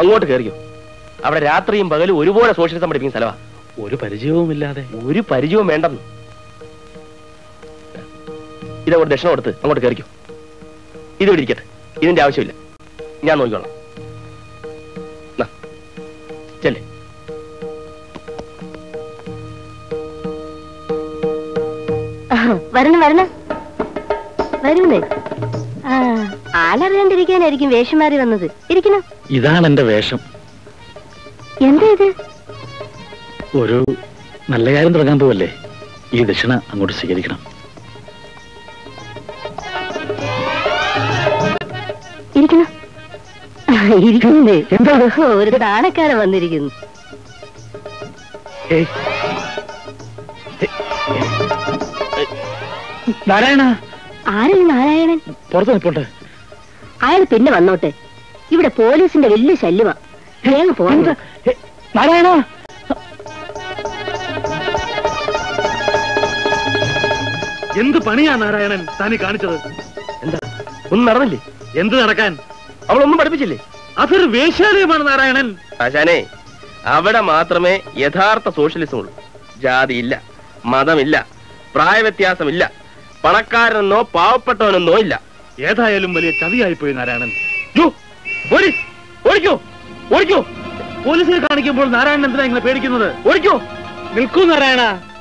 അങ്ങോട്ട് കയറിയോ അവിടെ രാത്രിയും പകലും ഒരുപോലെ സോഷ്യലിസം പഠിപ്പിക്കുന്ന സ്ഥലമാ ഒരു പരിചയവുമില്ലാതെ ഒരു പരിചയവും വേണ്ടെന്ന് ഇതങ്ങോട്ട് ദക്ഷിണ കൊടുത്ത് അങ്ങോട്ട് കയറിക്കോ ഇത് ഇവിടെ ഇരിക്കട്ടെ ഇതിന്റെ ആവശ്യമില്ല ഞാൻ നോക്കിക്കോളാം നാ, ചെല്ല് വരണം വരണം വരുന്നേ ആ ആളറിയാണ്ടിരിക്കാനായിരിക്കും വേഷം മാറി വന്നത് ഇരിക്കണം ഇതാണ് എന്റെ വേഷം എന്താ ഇത് ഒരു നല്ല കാര്യം തുടങ്ങാൻ പോവല്ലേ ഈ ദക്ഷിണ അങ്ങോട്ട് സ്വീകരിക്കണം ഇരിക്കണം ആ, ഇരിക്കുന്നേ എന്താ ഒരു താണക്കാരൻ വന്നിരിക്കുന്നു ഏയ്. ഏയ്. നാരായണ ആരാണ് നാരായണൻ പുറത്ത് നിൽപ്പുണ്ട് അയാൾ പിന്നെ വന്നോട്ടെ ഇവിടെ പോലീസിന്റെ വലിയ ശല്യമാ വേഗം പോകണ്ട ഏയ്, നാരായണ എന്ത് പണിയാ നാരായണൻ താനി കാണിച്ചത് എന്താ ഒന്നും നടന്നില്ലേ എന്ത് നടക്കാൻ അവളൊന്നും പഠിപ്പിച്ചില്ലേ അതൊരു വേശ്യാലയമാണ് നാരായണൻ ആശാനെ അവിടെ മാത്രമേ യഥാർത്ഥ സോഷ്യലിസം ഉള്ളൂ ജാതിയില്ല മതമില്ല പ്രായവ്യത്യാസമില്ല പണക്കാരനെന്നോ പാവപ്പെട്ടവനെന്നോ ഇല്ല ഏതായാലും വലിയ ചതിയായിപ്പോയി നാരായണൻ യ്യോ, ഓടി, ഓടിക്കോ ഓടിക്കോ പോലീസിനെ കാണിക്കുമ്പോൾ നാരായണൻ എന്തിനാ ഇങ്ങനെ പേടിക്കുന്നത് ഓടിക്കോ നിൽക്കൂ നാരായണ